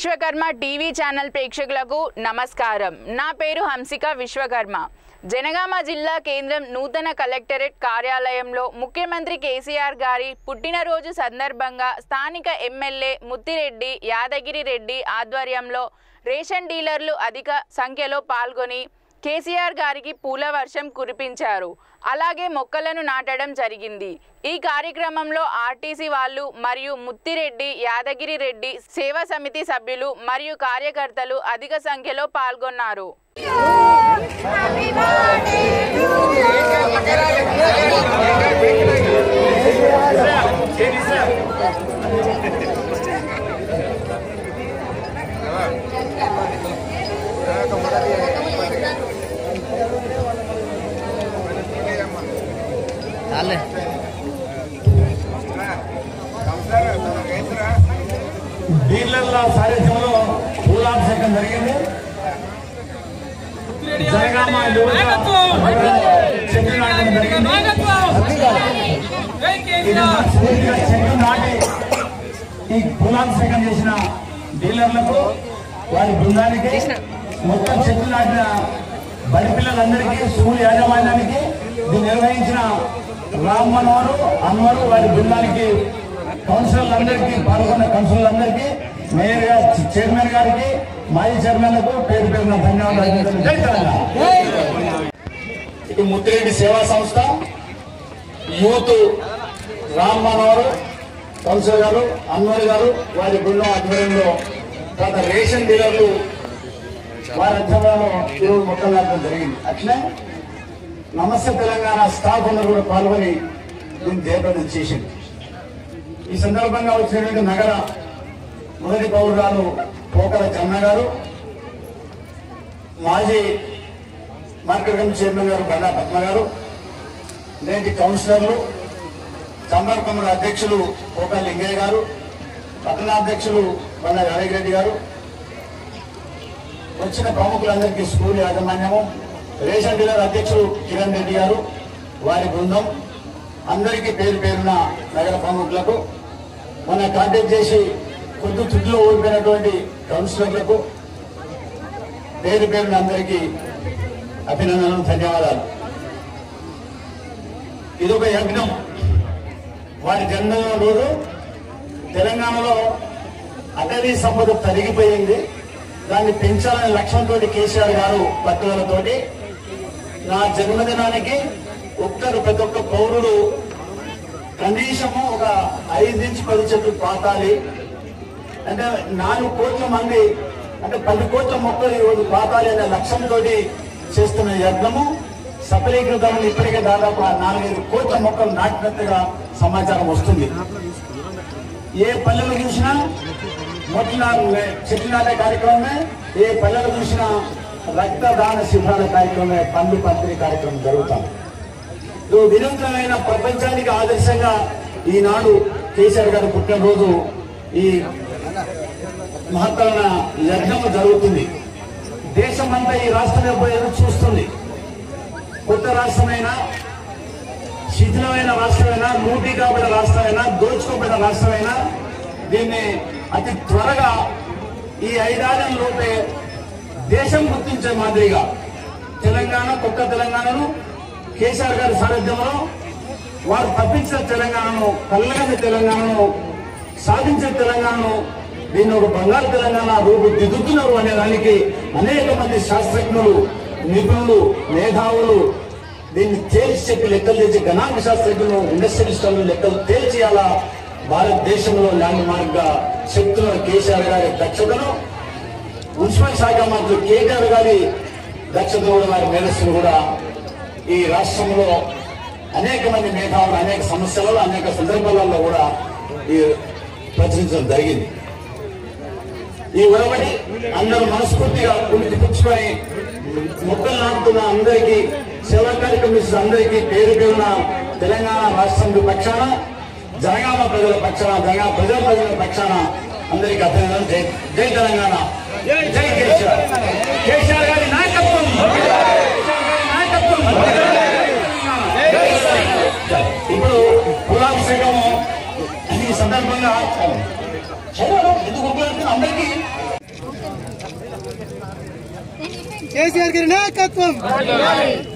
Vishwakarma TV channel ప్రేక్షకులకు నమస్కారం నా పేరు హంసిక విశ్వకర్మ జనగామ జిల్లా కేంద్రం నూతన కలెక్టరేట్ కార్యాలయంలో ముఖ్యమంత్రి కేసీఆర్ గారి పుట్టినరోజు సందర్భంగా స్థానిక ఎమ్మెల్యే ముత్తిరెడ్డి యాదగిరి రెడ్డి ఆధ్వర్యంలో రేషన్ డీలర్లు అధిక సంఖ్యలో పాల్గొని కేసీఆర్ గారికి పూల వర్షం కురిపించారు అలాగే మొక్కలను నాటడం జరిగింది ఈ కార్యక్రమంలో ఆర్టీసీ వాళ్ళు మరియు ముత్తిరెడ్డి యాదగిరి రెడ్డి సేవా సమితి సభ్యులు మరియు కార్యకర్తలు అధిక సంఖ్యలో పాల్గొన్నారు చాలే డీలర్ల సారథ్యంలో పూలాభిషేకం జరిగింది జనగామ యువత చెట్లు నాటడం జరిగింది ఇది స్ఫూర్తిగా చెట్లు నాటి ఈ పూలాభిషేకం చేసిన డీలర్లకు వారి బృందానికి మొత్తం చెట్లు నాటిన బడి పిల్లలందరికీ స్కూల్ యాజమాన్యానికి దీన్ని నిర్వహించిన రామ్ మనోహర్ అన్వర్ వారి బృందానికి కౌన్సిలర్లందరికీ పాల్గొన్న కౌన్సిలర్లందరికీ మేయర్ గారు చైర్మన్ గారికి మాజీ చైర్మన్లకు పేరు పేరున ధన్యవాదాలు జై తెలంగాణ. ఇటు ముత్తిరెడ్డి సేవా సంస్థ యూత్ రామ్ మనోహర్ కౌన్సిలర్ గారు అన్వర్ గారు వారి బృందం ఆధ్వర్యంలో గత రేషన్ డీలర్లు వారి ఆధ్వర్యంలో ఈరోజు మొక్కలు నాటడం జరిగింది అట్లే నమస్తే తెలంగాణ స్టాఫ్ అందరూ కూడా పాల్గొని దీన్ని జయప్రదం చేసింది ఈ సందర్భంగా వచ్చినటువంటి నగర మొదటి పౌరురాలు పోకల జన్న గారు మాజీ మార్కెట్ కమిటీ చైర్మన్ గారు బండా పద్మ గారు నేటి కౌన్సిలర్లు చంబర్ కమల అధ్యక్షులు కోట లింగయ్య గారు పట్టణాధ్యక్షులు బండ యాదగిరెడ్డి గారు వచ్చిన ప్రముఖులందరికీ స్కూల్ యాజమాన్యము రేషన్ డీలర్ అధ్యక్షులు కిరణ్ రెడ్డి గారు వారి బృందం అందరికీ పేరు పేరున నగర ప్రముఖులకు మన కాంటాక్ట్ చేసి కొద్ది తుదిలో ఓడిపోయినటువంటి కౌన్సిలర్లకు పేరు పేరున అందరికీ అభినందనలు ధన్యవాదాలు ఇది ఒక యజ్ఞం వారి జన్మదిన రోజు తెలంగాణలో అటవీ సంపద తరిగిపోయింది దాన్ని పెంచాలనే లక్ష్యంతో కేసీఆర్ గారు పట్టుదలతోటి నా జన్మదినానికి ఒక్కరు ప్రతి ఒక్క పౌరుడు కనీసము ఒక ఐదు నుంచి పది చెట్లు పాతాలి అంటే నాలుగు కోట్ల మంది అంటే పది కోట్ల మొక్కలు ఈరోజు పాతాలి అనే లక్ష్యంతో చేస్తున్న యజ్ఞము సఫలీకృతం ఇప్పటికే దాదాపు ఆ నాలుగైదు కోట్ల మొక్కలు నాటినట్టుగా సమాచారం వస్తుంది ఏ పల్లెలు చూసినా మొట్ల చెట్లు నాటే కార్యక్రమమే ఏ పల్లెలు చూసినా రక్తదాన శిబిరాల కార్యక్రమమే పండ్లు పంపిణీ కార్యక్రమం జరుగుతాం ఇది వినూత్నమైన ప్రపంచానికి ఆదర్శంగా ఈనాడు కేసీఆర్ గారి పుట్టినరోజు ఈ మహత్తరమైన యజ్ఞము జరుగుతుంది దేశమంతా ఈ రాష్ట్రం వైపు ఎదురు చూస్తుంది కొత్త రాష్ట్రమైనా శిథిలమైన రాష్ట్రమైనా లూటీ కాబడిన రాష్ట్రమైనా దోచుకోబడిన రాష్ట్రమైనా దీన్ని అతి త్వరగా ఈ ఐదారేళ్ళ లోపే దేశం గుర్తించే మాదిరిగా తెలంగాణ కొత్త తెలంగాణను కేసీఆర్ గారి సారథ్యంలో వారు తప్పించిన తెలంగాణను కళ్ళగని తెలంగాణను సాధించే తెలంగాణను దీన్ని ఒక బంగారు తెలంగాణ రూపుదిద్దుతున్నారు అనే దానికి అనేక మంది శాస్త్రజ్ఞులు నిపుణులు మేధావులు దీన్ని తేల్చి చెప్పి లెక్కలు తెచ్చి గణాంక శాస్త్రజ్ఞులు ఇండస్ట్రియలిస్టులు లెక్కలు తేల్చి అలా భారతదేశంలో ల్యాండ్ మార్క్ గా చెప్తున్న కేసీఆర్ గారి దక్షతను మున్సిపల్ శాఖ మంత్రి కేటీఆర్ గారి దక్షత కూడా వారి మేధస్సును కూడా ఈ రాష్ట్రంలో అనేక మంది మేధావులు అనేక సమస్యలలో అనేక సందర్భాలలో కూడా ఈ ప్రచురించడం జరిగింది ఈ ఉడబడి అందరూ మనస్ఫూర్తిగా పుణ్యం పుచ్చుకొని మొక్కలు నాటుతున్న అందరికీ సేవా కార్యక్రమం ఇస్తున్న అందరికీ పేరు పేరున తెలంగాణ రాష్ట్రం పక్షాన జనగామ ప్రజల పక్షాన జనగామ ప్రజల ప్రజల పక్షాన అందరికీ అభినందనలు జై జై తెలంగాణ జై కేసీఆర్ కేసీఆర్ గారి నాయకత్వం కేసీఆర్ గారి నాయకత్వం ఇప్పుడు కులాభిషేకము ఈ సందర్భంగా చదవడం ఎందుకు ఉపయోగిస్తుంది అందరికీ కేసీఆర్ గారి నాయకత్వం